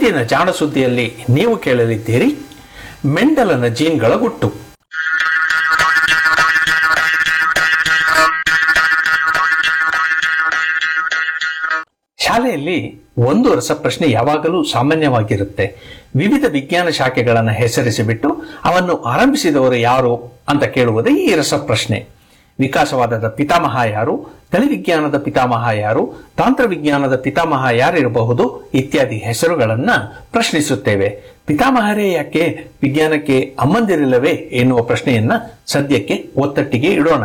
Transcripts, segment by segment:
ಇಂದಿನ ಜಾಣ ಸುದ್ದಿಯಲ್ಲಿ ನೀವು ಕೇಳಲಿದ್ದೀರಿ ಮೆಂಡಲನ ಜೀನ್ಗಳ ಗುಟ್ಟು ಶಾಲೆಯಲ್ಲಿ ಒಂದು ರಸಪ್ರಶ್ನೆ ಯಾವಾಗಲೂ ಸಾಮಾನ್ಯವಾಗಿರುತ್ತೆ ವಿವಿಧ ವಿಜ್ಞಾನ ಶಾಖೆಗಳನ್ನು ಹೆಸರಿಸಿಬಿಟ್ಟು ಅವನ್ನು ಆರಂಭಿಸಿದವರು ಯಾರು ಅಂತ ಕೇಳುವುದೇ ಈ ರಸಪ್ರಶ್ನೆ ವಿಕಾಸವಾದದ ಪಿತಾಮಹ ಯಾರು ತಳಿವಿಜ್ಞಾನದ ಪಿತಾಮಹ ಯಾರು ತಾಂತ್ರವಿಜ್ಞಾನದ ಪಿತಾಮಹ ಯಾರಿರಬಹುದು ಇತ್ಯಾದಿ ಹೆಸರುಗಳನ್ನ ಪ್ರಶ್ನಿಸುತ್ತೇವೆ ಪಿತಾಮಹರೇ ಯಾಕೆ ವಿಜ್ಞಾನಕ್ಕೆ ಅಮ್ಮಂದಿರಿಲ್ಲವೇ ಎನ್ನುವ ಪ್ರಶ್ನೆಯನ್ನ ಸದ್ಯಕ್ಕೆ ಒತ್ತಟ್ಟಿಗೆ ಇಡೋಣ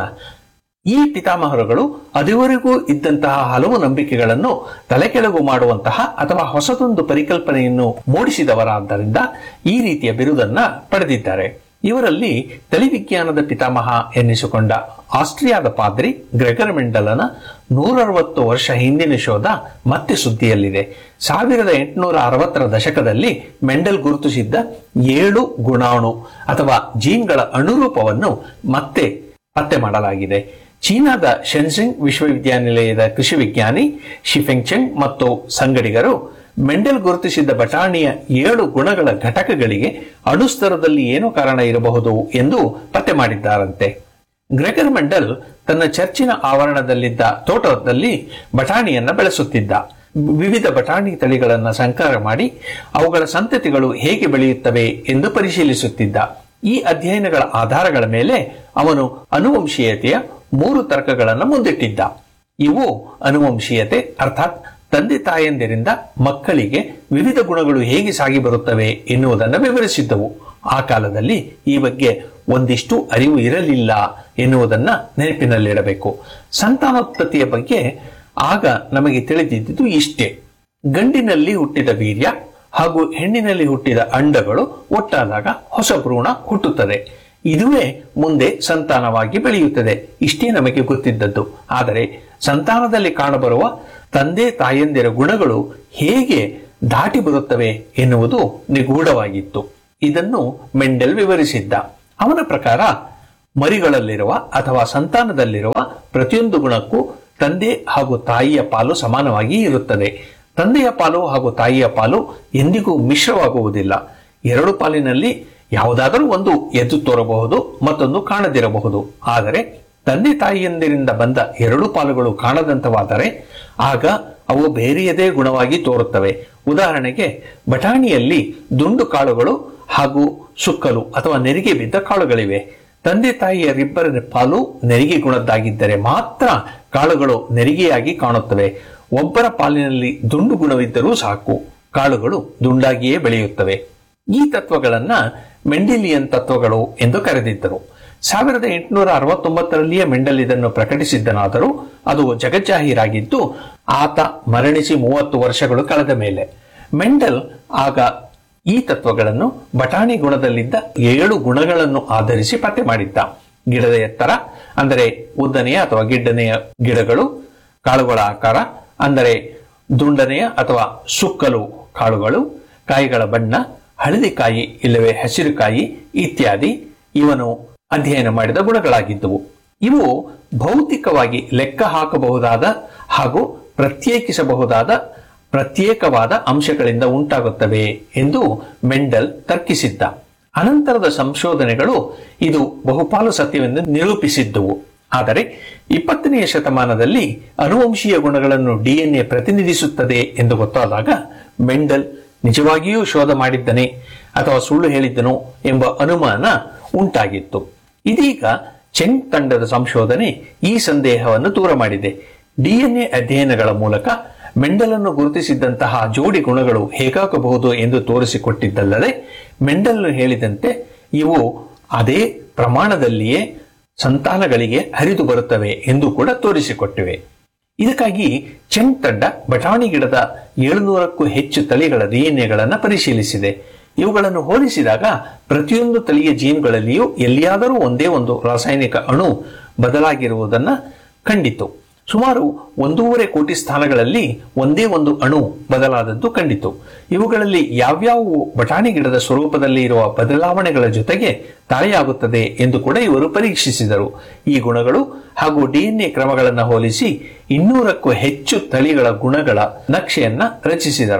ಈ ಪಿತಾಮಹರುಗಳು ಅದುವರೆಗೂ ಇದ್ದಂತಹ ಹಲವು ನಂಬಿಕೆಗಳನ್ನು ತಲೆಕೆಳಗು ಮಾಡುವಂತಹ ಅಥವಾ ಹೊಸದೊಂದು ಪರಿಕಲ್ಪನೆಯನ್ನು ಮೂಡಿಸಿದವರಾದ್ದರಿಂದ ಈ ರೀತಿಯ ಬಿರುದನ್ನ ಪಡೆದಿದ್ದಾರೆ ಇವರಲ್ಲಿ ತಳಿವಿಜ್ಞಾನದ ಪಿತಾಮಹ ಎನ್ನಿಸಿಕೊಂಡ ಆಸ್ಟ್ರಿಯಾದ ಪಾದ್ರಿ ಗ್ರೆಗರ್ ಮೆಂಡಲನ ನೂರವತ್ತು ವರ್ಷ ಹಿಂದಿನ ಶೋಧ ಮತ್ತೆ ಸುದ್ದಿಯಲ್ಲಿದೆ ಸಾವಿರದ ಎಂಟುನೂರ ಅರವತ್ತರ ದಶಕದಲ್ಲಿ ಮೆಂಡಲ್ ಗುರುತಿಸಿದ್ದ ಏಳು ಗುಣಾಣು ಅಥವಾ ಜೀನ್ಗಳ ಅನುರೂಪವನ್ನು ಮತ್ತೆ ಪತ್ತೆ ಮಾಡಲಾಗಿದೆ ಚೀನಾದ ಶೆನ್ಸಿಂಗ್ ವಿಶ್ವವಿದ್ಯಾನಿಲಯದ ಕೃಷಿ ವಿಜ್ಞಾನಿ ಶಿಫೆಂಗ್ಚೆಂಗ್ ಮತ್ತು ಸಂಗಡಿಗರು ಮೆಂಡೆಲ್ ಗುರುತಿಸಿದ್ದ ಬಟಾಣಿಯ ಏಳು ಗುಣಗಳ ಘಟಕಗಳಿಗೆ ಅಣುಸ್ತರದಲ್ಲಿ ಏನು ಕಾರಣ ಇರಬಹುದು ಎಂದು ಪತ್ತೆ ಮಾಡಿದ್ದಾರಂತೆ ಗ್ರೆಗರ್ ಮೆಂಡಲ್ ತನ್ನ ಚರ್ಚಿನ ಆವರಣದಲ್ಲಿದ್ದ ತೋಟದಲ್ಲಿ ಬಟಾಣಿಯನ್ನ ಬೆಳೆಸುತ್ತಿದ್ದ ವಿವಿಧ ಬಟಾಣಿ ತಳಿಗಳನ್ನ ಸಂಕರ ಮಾಡಿ ಅವುಗಳ ಸಂತತಿಗಳು ಹೇಗೆ ಬೆಳೆಯುತ್ತವೆ ಎಂದು ಪರಿಶೀಲಿಸುತ್ತಿದ್ದ ಈ ಅಧ್ಯಯನಗಳ ಆಧಾರಗಳ ಮೇಲೆ ಅವನು ಅನುವಂಶೀಯತೆಯ ಮೂರು ತರ್ಕಗಳನ್ನು ಮುಂದಿಟ್ಟಿದ್ದ ಇವು ಅನುವಂಶೀಯತೆ ಅರ್ಥಾತ್ ತಂದೆ ತಾಯಂದಿರಿಂದ ಮಕ್ಕಳಿಗೆ ವಿವಿಧ ಗುಣಗಳು ಹೇಗೆ ಸಾಗಿ ಬರುತ್ತವೆ ಎನ್ನುವುದನ್ನು ವಿವರಿಸಿದ್ದವು ಆ ಕಾಲದಲ್ಲಿ ಈ ಬಗ್ಗೆ ಒಂದಿಷ್ಟು ಅರಿವು ಇರಲಿಲ್ಲ ಎನ್ನುವುದನ್ನ ನೆನಪಿನಲ್ಲಿಡಬೇಕು ಸಂತಾನೋತ್ಪತ್ತಿಯ ಬಗ್ಗೆ ಆಗ ನಮಗೆ ತಿಳಿದಿದ್ದುದು ಇಷ್ಟೇ ಗಂಡಿನಲ್ಲಿ ಹುಟ್ಟಿದ ವೀರ್ಯ ಹಾಗೂ ಹೆಣ್ಣಿನಲ್ಲಿ ಹುಟ್ಟಿದ ಅಂಡಗಳು ಒಟ್ಟಾದಾಗ ಹೊಸ ಭ್ರೂಣ ಹುಟ್ಟುತ್ತದೆ ಇದುವೇ ಮುಂದೆ ಸಂತಾನವಾಗಿ ಬೆಳೆಯುತ್ತದೆ ಇಷ್ಟೇ ನಮಗೆ ಗೊತ್ತಿದ್ದದ್ದು ಆದರೆ ಸಂತಾನದಲ್ಲಿ ಕಾಣಬರುವ ತಂದೆ ತಾಯಂದಿರ ಗುಣಗಳು ಹೇಗೆ ದಾಟಿ ಬರುತ್ತವೆ ಎನ್ನುವುದು ನಿಗೂಢವಾಗಿತ್ತು ಇದನ್ನು ಮೆಂಡೆಲ್ ವಿವರಿಸಿದ್ದ ಅವನ ಪ್ರಕಾರ ಮರಿಗಳಲ್ಲಿರುವ ಅಥವಾ ಸಂತಾನದಲ್ಲಿರುವ ಪ್ರತಿಯೊಂದು ಗುಣಕ್ಕೂ ತಂದೆ ಹಾಗೂ ತಾಯಿಯ ಪಾಲು ಸಮಾನವಾಗಿ ಇರುತ್ತದೆ ತಂದೆಯ ಪಾಲು ಹಾಗೂ ತಾಯಿಯ ಪಾಲು ಎಂದಿಗೂ ಮಿಶ್ರವಾಗುವುದಿಲ್ಲ ಎರಡು ಪಾಲಿನಲ್ಲಿ ಯಾವುದಾದರೂ ಒಂದು ಎದ್ದು ತೋರಬಹುದು ಮತ್ತೊಂದು ಕಾಣದಿರಬಹುದು ಆದರೆ ತಂದೆ ತಾಯಿಯಂದಿರಿಂದ ಬಂದ ಎರಡು ಪಾಲುಗಳು ಕಾಣದಂತವಾದರೆ ಆಗ ಅವು ಬೇರೆಯದೇ ಗುಣವಾಗಿ ತೋರುತ್ತವೆ ಉದಾಹರಣೆಗೆ ಬಟಾಣಿಯಲ್ಲಿ ದುಂಡು ಕಾಳುಗಳು ಹಾಗೂ ಸುಕ್ಕಲು ಅಥವಾ ನೆರಿಗೆ ಬಿದ್ದ ಕಾಳುಗಳಿವೆ ತಂದೆ ತಾಯಿಯರಿಬ್ಬರ ಪಾಲು ನೆರಿಗೆ ಗುಣದ್ದಾಗಿದ್ದರೆ ಮಾತ್ರ ಕಾಳುಗಳು ನೆರಿಗೆಯಾಗಿ ಕಾಣುತ್ತವೆ ಒಬ್ಬರ ಪಾಲಿನಲ್ಲಿ ದುಂಡು ಗುಣವಿದ್ದರೂ ಸಾಕು ಕಾಳುಗಳು ದುಂಡಾಗಿಯೇ ಬೆಳೆಯುತ್ತವೆ ಈ ತತ್ವಗಳನ್ನ ಮೆಂಡಿಲಿಯನ್ ತತ್ವಗಳು ಎಂದು ಕರೆದಿದ್ದರು ಸಾವಿರದ ಎಂಟುನೂರ ಅರವತ್ತೊಂಬತ್ತರಲ್ಲಿಯೇ ಮೆಂಡಲ್ ಇದನ್ನು ಪ್ರಕಟಿಸಿದ್ದನಾದರೂ ಅದು ಜಗಜ್ಜಾಹೀರಾಗಿದ್ದು ಆತ ಮರಣಿಸಿ ಮೂವತ್ತು ವರ್ಷಗಳು ಕಳೆದ ಮೇಲೆ ಮೆಂಡಲ್ ಆಗ ಈ ತತ್ವಗಳನ್ನು ಬಟಾಣಿ ಗುಣದಲ್ಲಿದ್ದ ಏಳು ಗುಣಗಳನ್ನು ಆಧರಿಸಿ ಪತ್ತೆ ಮಾಡಿದ್ದ ಗಿಡದ ಎತ್ತರ ಅಂದರೆ ಉದ್ದನೆಯ ಅಥವಾ ಗಿಡ್ಡನೆಯ ಗಿಡಗಳು ಕಾಳುಗಳ ಆಕಾರ ಅಂದರೆ ದುಂಡನೆಯ ಅಥವಾ ಸುಕ್ಕಲು ಕಾಳುಗಳು ಕಾಯಿಗಳ ಬಣ್ಣ ಹಳದಿ ಕಾಯಿ ಇಲ್ಲವೇ ಹಸಿರು ಕಾಯಿ ಇತ್ಯಾದಿ ಇವನು ಅಧ್ಯಯನ ಮಾಡಿದ ಗುಣಗಳಾಗಿದ್ದವು ಇವು ಭೌತಿಕವಾಗಿ ಲೆಕ್ಕ ಹಾಕಬಹುದಾದ ಹಾಗೂ ಪ್ರತ್ಯೇಕಿಸಬಹುದಾದ ಪ್ರತ್ಯೇಕವಾದ ಅಂಶಗಳಿಂದ ಉಂಟಾಗುತ್ತವೆ ಎಂದು ಮೆಂಡಲ್ ತರ್ಕಿಸಿದ್ದ ಅನಂತರದ ಸಂಶೋಧನೆಗಳು ಇದು ಬಹುಪಾಲು ಸತ್ಯವೆಂದು ನಿರೂಪಿಸಿದ್ದವು ಆದರೆ ಇಪ್ಪತ್ತನೆಯ ಶತಮಾನದಲ್ಲಿ ಅನುವಂಶೀಯ ಗುಣಗಳನ್ನು ಡಿಎನ್ಎ ಪ್ರತಿನಿಧಿಸುತ್ತದೆ ಎಂದು ಗೊತ್ತಾದಾಗ ಮೆಂಡಲ್ ನಿಜವಾಗಿಯೂ ಶೋಧ ಮಾಡಿದ್ದನೆ ಅಥವಾ ಸುಳ್ಳು ಹೇಳಿದ್ದನೋ ಎಂಬ ಅನುಮಾನ ಉಂಟಾಗಿತ್ತು ಇದೀಗ ಚೆಂಗ್ ತಂಡದ ಸಂಶೋಧನೆ ಈ ಸಂದೇಹವನ್ನು ದೂರ ಮಾಡಿದೆ ಡಿಎನ್ಎ ಅಧ್ಯಯನಗಳ ಮೂಲಕ ಮೆಂಡಲನ್ನು ಗುರುತಿಸಿದ್ದಂತಹ ಜೋಡಿ ಗುಣಗಳು ಹೇಗಾಗಬಹುದು ಎಂದು ತೋರಿಸಿಕೊಟ್ಟಿದ್ದಲ್ಲದೆ ಮೆಂಡಲ್ ಹೇಳಿದಂತೆ ಇವು ಅದೇ ಪ್ರಮಾಣದಲ್ಲಿಯೇ ಸಂತಾನಗಳಿಗೆ ಹರಿದು ಬರುತ್ತವೆ ಎಂದು ಕೂಡ ತೋರಿಸಿಕೊಟ್ಟಿವೆ ಇದಕ್ಕಾಗಿ ಚೆಂಗ್ ತಂಡ ಬಟಾಣಿ ಗಿಡದ ಏಳುನೂರಕ್ಕೂ ಹೆಚ್ಚು ತಳಿಗಳ ಡಿಎನ್ಎಗಳನ್ನು ಪರಿಶೀಲಿಸಿದೆ ಇವುಗಳನ್ನು ಹೋಲಿಸಿದಾಗ ಪ್ರತಿಯೊಂದು ತಳಿಯ ಜೀನ್ಗಳಲ್ಲಿಯೂ ಎಲ್ಲಿಯಾದರೂ ಒಂದೇ ಒಂದು ರಾಸಾಯನಿಕ ಅಣು ಬದಲಾಗಿರುವುದನ್ನ ಕಂಡಿತು ಸುಮಾರು ಒಂದೂವರೆ ಕೋಟಿ ಸ್ಥಾನಗಳಲ್ಲಿ ಒಂದೇ ಒಂದು ಅಣು ಬದಲಾದದ್ದು ಕಂಡಿತು ಇವುಗಳಲ್ಲಿ ಯಾವ್ಯಾವು ಬಟಾಣಿ ಗಿಡದ ಸ್ವರೂಪದಲ್ಲಿ ಇರುವ ಬದಲಾವಣೆಗಳ ಜೊತೆಗೆ ತಾಳೆಯಾಗುತ್ತದೆ ಎಂದು ಕೂಡ ಇವರು ಪರೀಕ್ಷಿಸಿದರು ಈ ಗುಣಗಳು ಹಾಗೂ ಡಿಎನ್ಎ ಕ್ರಮಗಳನ್ನು ಹೋಲಿಸಿ ಇನ್ನೂರಕ್ಕೂ ಹೆಚ್ಚು ತಳಿಗಳ ಗುಣಗಳ ನಕ್ಷೆಯನ್ನ ರಚಿಸಿದರು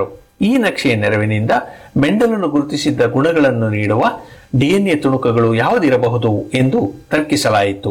ಈ ನಕ್ಷೆಯ ನೆರವಿನಿಂದ ಮೆಂಡಲನ್ನು ಗುರುತಿಸಿದ್ದ ಗುಣಗಳನ್ನು ನೀಡುವ ಡಿಎನ್ಎ ತುಣುಕುಗಳು ಯಾವುದಿರಬಹುದು ಎಂದು ತರ್ಕಿಸಲಾಯಿತು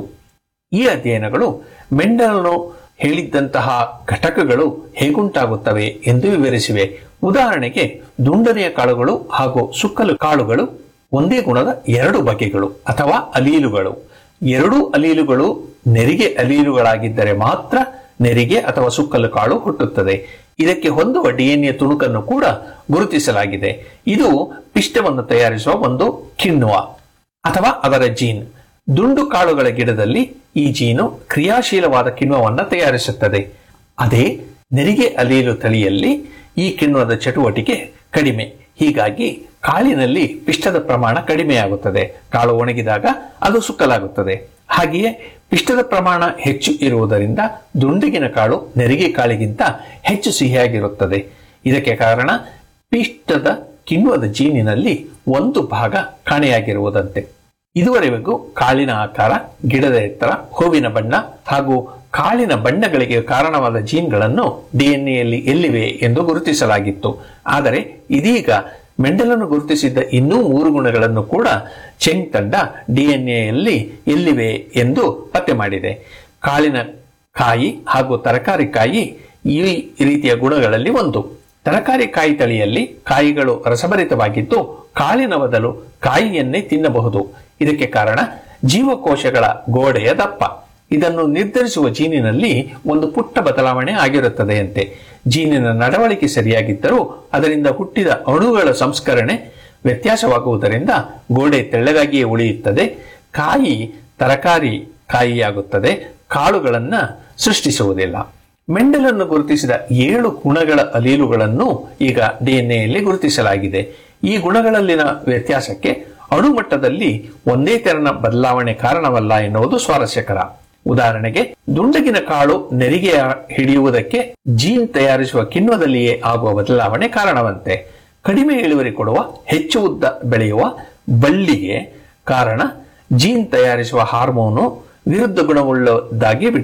ಈ ಅಧ್ಯಯನಗಳು ಮೆಂಡಲನು ಹೇಳಿದ್ದಂತಹ ಘಟಕಗಳು ಹೇಗುಂಟಾಗುತ್ತವೆ ಎಂದು ವಿವರಿಸಿವೆ ಉದಾಹರಣೆಗೆ ದುಂಡನೆಯ ಕಾಳುಗಳು ಹಾಗೂ ಸುಕ್ಕಲು ಕಾಳುಗಳು ಒಂದೇ ಗುಣದ ಎರಡು ಬಗೆಗಳು ಅಥವಾ ಅಲೀಲುಗಳು ಎರಡೂ ಅಲೀಲುಗಳು ನೆರಿಗೆ ಅಲೀಲುಗಳಾಗಿದ್ದರೆ ಮಾತ್ರ ನೆರಿಗೆ ಅಥವಾ ಸುಕ್ಕಲು ಕಾಳು ಹುಟ್ಟುತ್ತದೆ ಇದಕ್ಕೆ ಹೊಂದುವ ಡಿಎನ್ಎ ತುಣುಕನ್ನು ಕೂಡ ಗುರುತಿಸಲಾಗಿದೆ ಇದು ಪಿಷ್ಟವನ್ನು ತಯಾರಿಸುವ ಒಂದು ಕಿಣ್ವ ಅಥವಾ ಅದರ ಜೀನ್ ದುಂಡು ಕಾಳುಗಳ ಗಿಡದಲ್ಲಿ ಈ ಜೀನು ಕ್ರಿಯಾಶೀಲವಾದ ಕಿಣ್ವವನ್ನು ತಯಾರಿಸುತ್ತದೆ ಅದೇ ನೆರಿಗೆ ಅಲೀಲು ತಳಿಯಲ್ಲಿ ಈ ಕಿಣ್ವದ ಚಟುವಟಿಕೆ ಕಡಿಮೆ ಹೀಗಾಗಿ ಕಾಳಿನಲ್ಲಿ ಪಿಷ್ಟದ ಪ್ರಮಾಣ ಕಡಿಮೆಯಾಗುತ್ತದೆ ಕಾಳು ಒಣಗಿದಾಗ ಅದು ಸುಕ್ಕಲಾಗುತ್ತದೆ ಹಾಗೆಯೇ ಪಿಷ್ಟದ ಪ್ರಮಾಣ ಹೆಚ್ಚು ಇರುವುದರಿಂದ ದುಂಡಗಿನ ಕಾಳು ನೆರಿಗೆ ಕಾಳಿಗಿಂತ ಹೆಚ್ಚು ಸಿಹಿಯಾಗಿರುತ್ತದೆ ಇದಕ್ಕೆ ಕಾರಣ ಪಿಷ್ಟದ ಕಿಣ್ವದ ಜೀನಿನಲ್ಲಿ ಒಂದು ಭಾಗ ಕಾಣೆಯಾಗಿರುವುದಂತೆ ಇದುವರೆಗೂ ಕಾಳಿನ ಆಕಾರ ಗಿಡದ ಎತ್ತರ ಹೂವಿನ ಬಣ್ಣ ಹಾಗೂ ಕಾಳಿನ ಬಣ್ಣಗಳಿಗೆ ಕಾರಣವಾದ ಜೀನ್ಗಳನ್ನು ಡಿಎನ್ಎಯಲ್ಲಿ ಎಲ್ಲಿವೆ ಎಂದು ಗುರುತಿಸಲಾಗಿತ್ತು ಆದರೆ ಇದೀಗ ಮೆಂಡಲನ್ನು ಗುರುತಿಸಿದ್ದ ಇನ್ನೂ ಮೂರು ಗುಣಗಳನ್ನು ಕೂಡ ಚೆಂಗ್ ತಂಡ ಡಿಎನ್ಎಯಲ್ಲಿ ಎಲ್ಲಿವೆ ಎಂದು ಪತ್ತೆ ಮಾಡಿದೆ ಕಾಳಿನ ಕಾಯಿ ಹಾಗೂ ತರಕಾರಿ ಕಾಯಿ ಈ ರೀತಿಯ ಗುಣಗಳಲ್ಲಿ ಒಂದು ತರಕಾರಿ ಕಾಯಿ ತಳಿಯಲ್ಲಿ ಕಾಯಿಗಳು ರಸಭರಿತವಾಗಿದ್ದು ಕಾಳಿನ ಬದಲು ಕಾಯಿಯನ್ನೇ ತಿನ್ನಬಹುದು ಇದಕ್ಕೆ ಕಾರಣ ಜೀವಕೋಶಗಳ ಗೋಡೆಯ ದಪ್ಪ ಇದನ್ನು ನಿರ್ಧರಿಸುವ ಜೀನಿನಲ್ಲಿ ಒಂದು ಪುಟ್ಟ ಬದಲಾವಣೆ ಆಗಿರುತ್ತದೆಯಂತೆ ಜೀನಿನ ನಡವಳಿಕೆ ಸರಿಯಾಗಿದ್ದರೂ ಅದರಿಂದ ಹುಟ್ಟಿದ ಅಣುಗಳ ಸಂಸ್ಕರಣೆ ವ್ಯತ್ಯಾಸವಾಗುವುದರಿಂದ ಗೋಡೆ ತೆಳ್ಳಗಾಗಿಯೇ ಉಳಿಯುತ್ತದೆ ಕಾಯಿ ತರಕಾರಿ ಕಾಯಿಯಾಗುತ್ತದೆ ಕಾಳುಗಳನ್ನ ಸೃಷ್ಟಿಸುವುದಿಲ್ಲ ಮೆಂಡಲನ್ನು ಗುರುತಿಸಿದ ಏಳು ಗುಣಗಳ ಅಲೀಲುಗಳನ್ನು ಈಗ ಡಿಎನ್ಎಯಲ್ಲಿ ಗುರುತಿಸಲಾಗಿದೆ ಈ ಗುಣಗಳಲ್ಲಿನ ವ್ಯತ್ಯಾಸಕ್ಕೆ ಅಣುಮಟ್ಟದಲ್ಲಿ ಒಂದೇ ತೆರನ ಬದಲಾವಣೆ ಕಾರಣವಲ್ಲ ಎನ್ನುವುದು ಸ್ವಾರಸ್ಯಕರ ಉದಾಹರಣೆಗೆ ದುಂಡಗಿನ ಕಾಳು ನೆರಿಗೆ ಹಿಡಿಯುವುದಕ್ಕೆ ಜೀನ್ ತಯಾರಿಸುವ ಕಿಣ್ವದಲ್ಲಿಯೇ ಆಗುವ ಬದಲಾವಣೆ ಕಾರಣವಂತೆ ಕಡಿಮೆ ಇಳುವರಿ ಕೊಡುವ ಹೆಚ್ಚು ಉದ್ದ ಬೆಳೆಯುವ ಬಳ್ಳಿಗೆ ಕಾರಣ ಜೀನ್ ತಯಾರಿಸುವ ಹಾರ್ಮೋನು ವಿರುದ್ಧ ಗುಣವುಳ್ಳದಾಗಿ